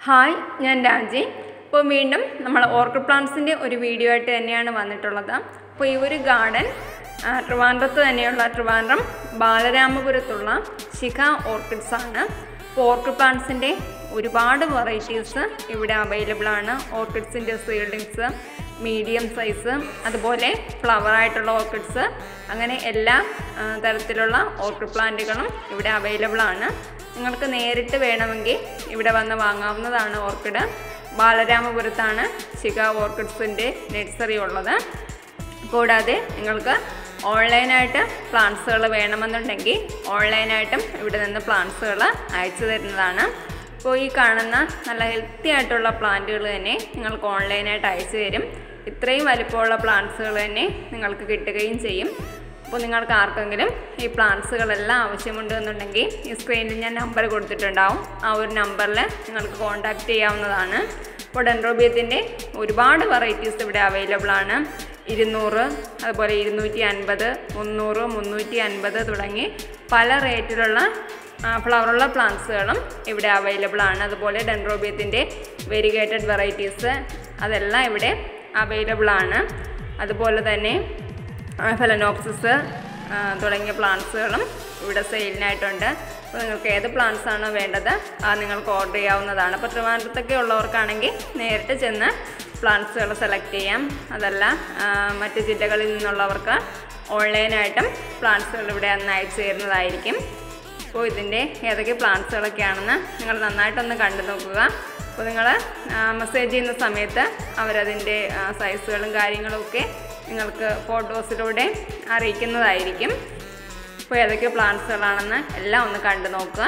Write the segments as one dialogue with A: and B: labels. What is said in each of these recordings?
A: hi ഞാൻ രാജി ഇപ്പോൾ വീണ്ടും നമ്മൾ ഓർക്കിഡ് പ്ലാന്റ്സിൻ്റെ ഒരു വീഡിയോ ആയിട്ട് തന്നെയാണ് വന്നിട്ടുള്ളത് അപ്പോൾ ഈ ഒരു ഗാർഡൻ ആ, ട്രിവാൻഡ്രത്ത് തന്നെയുള്ള ട്രിവാൻഡ്രം ബാലരാമപുരത്തുള്ള ശിഖ ഓർക്കിഡ്സ് ആണ് അപ്പോൾ ഓർക്കിഡ് പ്ലാന്റ്സിൻ്റെ ഒരുപാട് വെറൈറ്റീസ് ഇവിടെ അവൈലബിൾ ആണ് ഓർക്കിഡ്സിൻ്റെ സീൽഡിങ്സ് മീഡിയം സൈസ് അതുപോലെ ഫ്ലവർ ആയിട്ടുള്ള ഓർക്കിഡ്സ് അങ്ങനെ എല്ലാ ആ, തരത്തിലുള്ള ഓർക്കിഡ് പ്ലാന്റുകളും ഇവിടെ അവൈലബിൾ ആണ് നിങ്ങൾക്ക് നേരിട്ട് വേണമെങ്കിൽ ഇവിടെ വന്ന് വാങ്ങാവുന്നതാണ് ഓർക്കിഡ് ബാലരാമപുരത്താണ് ശിഖ ഓർക്കിഡ്സിൻ്റെ നഴ്സറി ഉള്ളത് കൂടാതെ നിങ്ങൾക്ക് ഓൺലൈനായിട്ട് പ്ലാന്റ്സുകൾ വേണമെന്നുണ്ടെങ്കിൽ ഓൺലൈനായിട്ടും ഇവിടെ നിന്ന് പ്ലാന്റ്സുകൾ അയച്ചു തരുന്നതാണ് അപ്പോൾ ഈ കാണുന്ന നല്ല ഹെൽത്തി ആയിട്ടുള്ള പ്ലാന്റുകൾ തന്നെ നിങ്ങൾക്ക് ഓൺലൈനായിട്ട് അയച്ചു തരും ഇത്രയും വലിപ്പമുള്ള പ്ലാന്റ്സുകൾ തന്നെ നിങ്ങൾക്ക് കിട്ടുകയും ചെയ്യും അപ്പോൾ നിങ്ങൾക്ക് ആർക്കെങ്കിലും ഈ പ്ലാന്റ്സുകളെല്ലാം ആവശ്യമുണ്ട് എന്നുണ്ടെങ്കിൽ ഈ സ്ക്രീനിൽ ഞാൻ നമ്പർ കൊടുത്തിട്ടുണ്ടാവും ആ ഒരു നമ്പറിൽ നിങ്ങൾക്ക് കോൺടാക്റ്റ് ചെയ്യാവുന്നതാണ് ഇപ്പോൾ ഡെൻഡ്രോബിയത്തിൻ്റെ ഒരുപാട് വെറൈറ്റീസ് ഇവിടെ അവൈലബിൾ ആണ് ഇരുന്നൂറ് അതുപോലെ ഇരുന്നൂറ്റി അൻപത് മുന്നൂറ് മുന്നൂറ്റി അൻപത് തുടങ്ങി പല റേറ്റിലുള്ള ഫ്ലവറുള്ള പ്ലാന്റ്സുകളും ഇവിടെ അവൈലബിൾ ആണ് അതുപോലെ ഡെൻഡ്രോബിയത്തിൻ്റെ വെരിഗേറ്റഡ് വെറൈറ്റീസ് അതെല്ലാം ഇവിടെ അവൈലബിൾ ആണ് അതുപോലെ തന്നെ ഫെലനോപ്സിസ് തുടങ്ങിയ പ്ലാന്റ്സുകളും ഇവിടെ സെയിലിനായിട്ടുണ്ട് അപ്പോൾ നിങ്ങൾക്ക് ഏത് പ്ലാന്റ്സ് ആണോ വേണ്ടത് അത് നിങ്ങൾക്ക് ഓർഡർ ചെയ്യാവുന്നതാണ് അപ്പോൾ ട്രിവാൻഡ്രത്തൊക്കെ ഉള്ളവർക്കാണെങ്കിൽ നേരിട്ട് ചെന്ന് പ്ലാന്റ്സുകൾ സെലക്ട് ചെയ്യാം അതല്ല ആ, മറ്റ് ജില്ലകളിൽ നിന്നുള്ളവർക്ക് ഓൺലൈനായിട്ടും പ്ലാന്റ്സുകൾ ഇവിടെ അന്ന് അയച്ചു തരുന്നതായിരിക്കും അപ്പോൾ ഇതിൻ്റെ ഏതൊക്കെ പ്ലാന്റ്സുകളൊക്കെയാണെന്ന് നിങ്ങൾ നന്നായിട്ടൊന്ന് കണ്ടു നോക്കുക അപ്പോൾ നിങ്ങൾ മെസ്സേജ് ചെയ്യുന്ന സമയത്ത് അവരതിൻ്റെ സൈസുകളും കാര്യങ്ങളും ഒക്കെ നിങ്ങൾക്ക് ഫോട്ടോസിലൂടെ അറിയിക്കുന്നതായിരിക്കും അപ്പോൾ ഏതൊക്കെ പ്ലാന്റ്സുകളാണെന്ന് എല്ലാം ഒന്ന് കണ്ടു നോക്കുക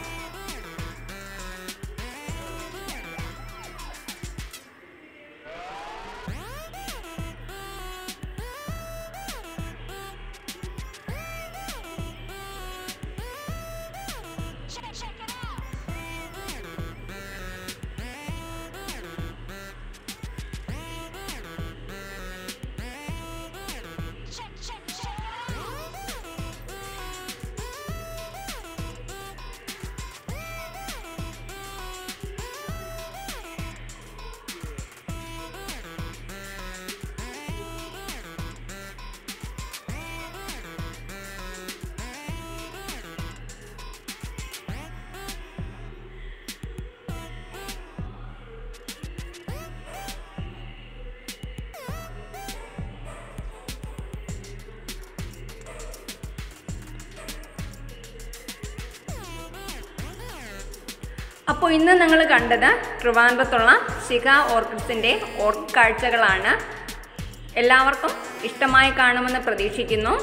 A: അപ്പോൾ ഇന്ന് നിങ്ങൾ കണ്ടത് ട്രിവാൻഡ്രത്തുള്ള ശിഖ ഓർക്കിഡ്സിൻ്റെ ഓർക്കിഡ് കാഴ്ചകളാണ് എല്ലാവർക്കും ഇഷ്ടമായി കാണുമെന്ന് പ്രതീക്ഷിക്കുന്നു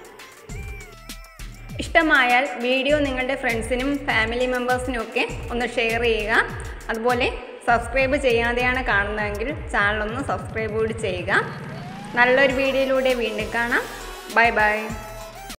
A: ഇഷ്ടമായാൽ വീഡിയോ നിങ്ങളുടെ ഫ്രണ്ട്സിനും ഫാമിലി മെമ്പേഴ്സിനും ഒക്കെ ഒന്ന് ഷെയർ ചെയ്യുക അതുപോലെ സബ്സ്ക്രൈബ് ചെയ്യാതെയാണ് കാണുന്നതെങ്കിൽ ചാനലൊന്ന് സബ്സ്ക്രൈബ് കൂടി ചെയ്യുക നല്ലൊരു വീഡിയോയിലൂടെ വീണ്ടും കാണാം ബൈ ബൈ